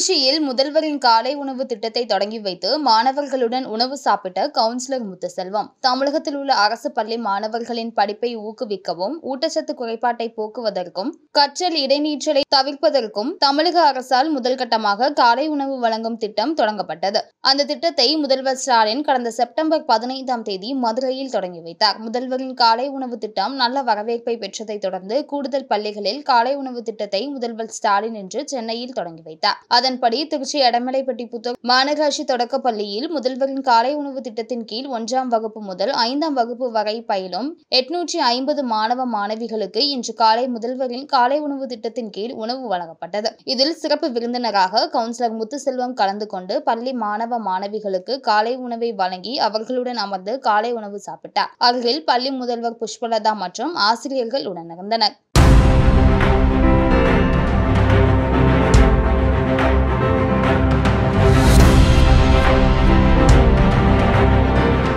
திருச்சியில் முதல்வரின் காலை உணவு திட்டத்தை தொடங்கி வைத்து மாணவர்களுடன் உணவு சாப்பிட்ட கவுன்சிலர் முத்துசெல்வம் தமிழகத்தில் உள்ள அரசு பள்ளி மாணவர்களின் படிப்பை ஊக்குவிக்கவும் ஊட்டச்சத்து குறைபாட்டை போக்குவதற்கும் கற்றல் இடைநீற்றலை தவிர்ப்பதற்கும் தமிழக அரசால் முதல் கட்டமாக காலை உணவு வழங்கும் திட்டம் தொடங்கப்பட்டது அந்த திட்டத்தை முதல்வர் ஸ்டாலின் கடந்த செப்டம்பர் பதினைந்தாம் தேதி மதுரையில் தொடங்கி வைத்தார் முதல்வரின் காலை உணவு திட்டம் நல்ல வரவேற்பை பெற்றதை தொடர்ந்து கூடுதல் பள்ளிகளில் காலை உணவு திட்டத்தை முதல்வர் ஸ்டாலின் இன்று சென்னையில் தொடங்கி வைத்தார் அதன்படி திருச்சி எடமலைப்பட்டி புத்தூர் மாநகராட்சி தொடக்கப் பள்ளியில் முதல்வரின் காலை உணவு திட்டத்தின் கீழ் ஒன்றாம் வகுப்பு முதல் ஐந்தாம் வகுப்பு வரை பயிலும் எட்நூற்றி ஐம்பது மாணவ மாணவிகளுக்கு இன்று காலை முதல்வரின் காலை உணவு திட்டத்தின் கீழ் உணவு வழங்கப்பட்டது இதில் சிறப்பு விருந்தினராக கவுன்சிலர் முத்துசெல்வம் கலந்து கொண்டு பள்ளி மாணவ மாணவிகளுக்கு காலை உணவை வழங்கி அவர்களுடன் அமர்ந்து காலை உணவு சாப்பிட்டார் அருகில் பள்ளி முதல்வர் புஷ்பலதா மற்றும் ஆசிரியர்கள் உடனிருந்தனர்